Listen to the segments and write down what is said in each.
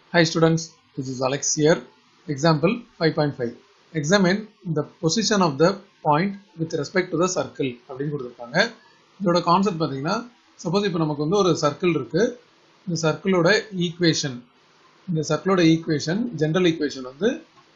Hi students, this is Alex here. Example 5.5. Examine the position of the point with respect to the circle அப்படின்னு கொடுத்துருக்காங்க இதோட concept பார்த்தீங்கன்னா suppose இப்போ நமக்கு வந்து ஒரு சர்க்கிள் இருக்கு இந்த சர்க்கிளோட ஈக்குவேஷன் இந்த சர்க்கிளோட ஈக்குவேஷன் ஜென்ரல் ஈக்குவேஷன் வந்து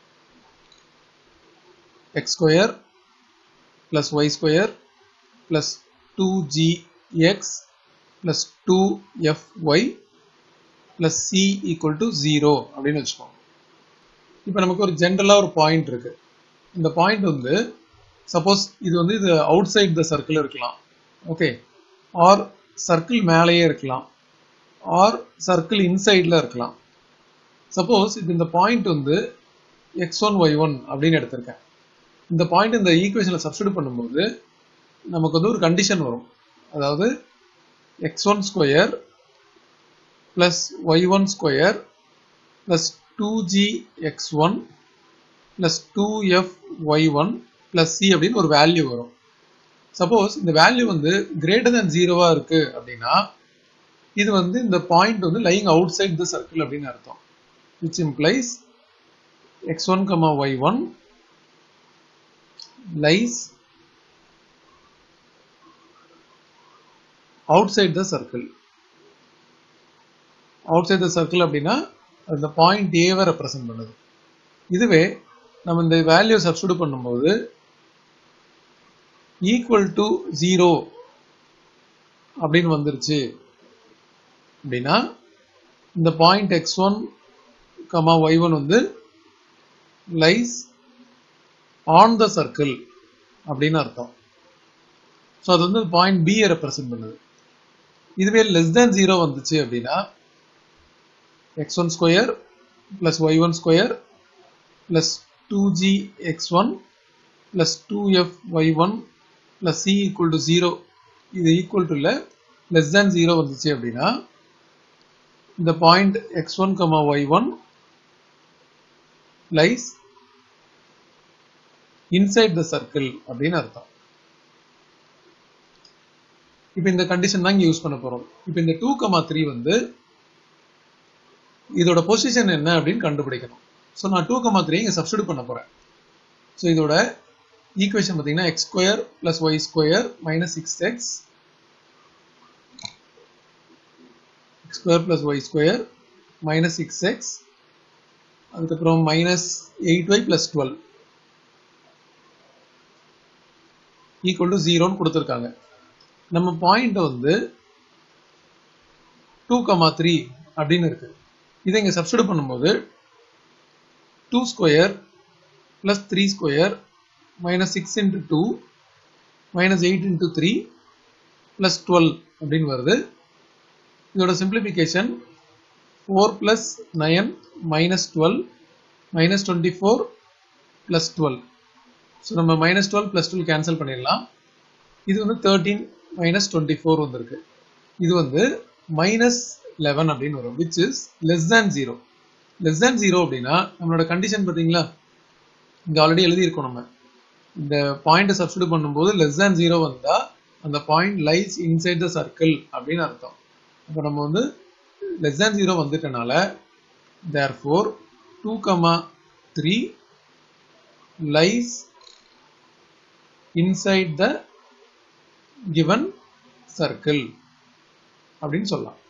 x square plus y square plus 2gx plus 2fy plus c equal to 0 அப்படின்னு வச்சுக்கோங்க இப்போ நமக்கு ஒரு ஜென்ரலாக ஒரு பாயிண்ட் இருக்கு இந்த பாயிண்ட் வந்து சப்போஸ் இது வந்து இது அவுட் சைட் த சர்க்கிள் இருக்கலாம் ஓகே ஆர் சர்க்கிள் மேலேயே இருக்கலாம் ஆர் சர்க்கிள் இன்சைடில் இருக்கலாம் சப்போஸ் இது இந்த பாயிண்ட் வந்து எக்ஸ் ஒன் ஒய் ஒன் அப்படின்னு எடுத்திருக்கேன் இந்த பாயிண்ட் இந்த ஈக்குவேஷனில் சப்ஸ்டியூட் பண்ணும்போது நமக்கு வந்து ஒரு கண்டிஷன் வரும் அதாவது x one square plus y one square plus two g x one plus two f y one plus c அப்படின்னு ஒரு வேல்யூ வரும் சப்போஸ் இந்த வேல்யூ வந்து கிரேட்டர் தேன் ஜீரோவாக இருக்கு அப்படின்னா இது வந்து இந்த பாயிண்ட் வந்து lying outside the circle அப்படின்னு அர்த்தம் which implies x one comma y one lies outside the circle outside the circle அப்படின்னா அந்த பாயிண்ட் ஏவை ரெப்ரசன்ட் பண்ணுது இதுவே நம்ம இந்த வேல்யூ சப்ஸ்டியூட் பண்ணும்போது ஈக்குவல் டு ஜீரோ அப்படின்னு வந்துருச்சு அப்படின்னா இந்த point x one comma y one வந்து லைஸ் ஆன் த சர்க்கிள் அப்படின்னு அர்த்தம் ஸோ அது வந்து பாயிண்ட் பியை ரெப்ரசென்ட் பண்ணுது இதுவே லெஸ் தேன் ஜீரோ வந்துச்சு அப்படின்னா x one square plus y one square plus two g x one plus two f y one plus c equal to zero இது ஈக்குவல் டு இல்லை லெஸ் தேன் ஜீரோ வந்துச்சு அப்படின்னா இந்த point x one comma y one lies inside the circle அப்படின்னு அர்த்தம் இப்போ இந்த condition தான் இங்கே யூஸ் பண்ண போறோம் இப்போ இந்த டூ கமா த்ரீ வந்து இதோட பொசிஷன் என்ன அப்படின்னு கண்டுபிடிக்கணும் ஸோ நான் டூ கமா த்ரீ இங்கே சப்ஸ்டியூட் பண்ண போறேன் ஸோ இதோட ஈக்குவேஷன் பார்த்தீங்கன்னா x square plus y square minus six x square plus y square minus six x அதுக்கப்புறம் minus eight y plus twelve equal to ஜீரோன்னு கொடுத்துருக்காங்க நம்ம பாயிண்ட் வந்து டூ கமா த்ரீ அப்படின்னு இருக்கு இதை இங்கே சப்ஸ்டியூட் பண்ணும்போது two square plus three square minus six into two minus eight into three plus twelve அப்படின்னு வருது இதோட simplification four plus nine minus twelve minus twenty four plus twelve so நம்ம minus twelve plus twelve cancel பண்ணிடலாம் இது வந்து thirteen minus twenty four வந்திருக்கு இது வந்து மைனஸ் லெவன் அப்படின்னு வரும் which is less than zero less than zero அப்படின்னா நம்மளோட கண்டிஷன் பார்த்தீங்களா இங்கே ஆல்ரெடி எழுதியிருக்கோம் நம்ம இந்த பாயிண்ட்டை சப்ஸ்டியூட் பண்ணும்போது லெஸ் தேன் ஜீரோ வந்தால் அந்த point lies inside the circle அப்படின்னு அர்த்தம் அப்போ நம்ம வந்து லெஸ் தேன் ஜீரோ வந்துட்டனால therefore two comma three lies inside the given circle அப்படின்னு சொல்லலாம்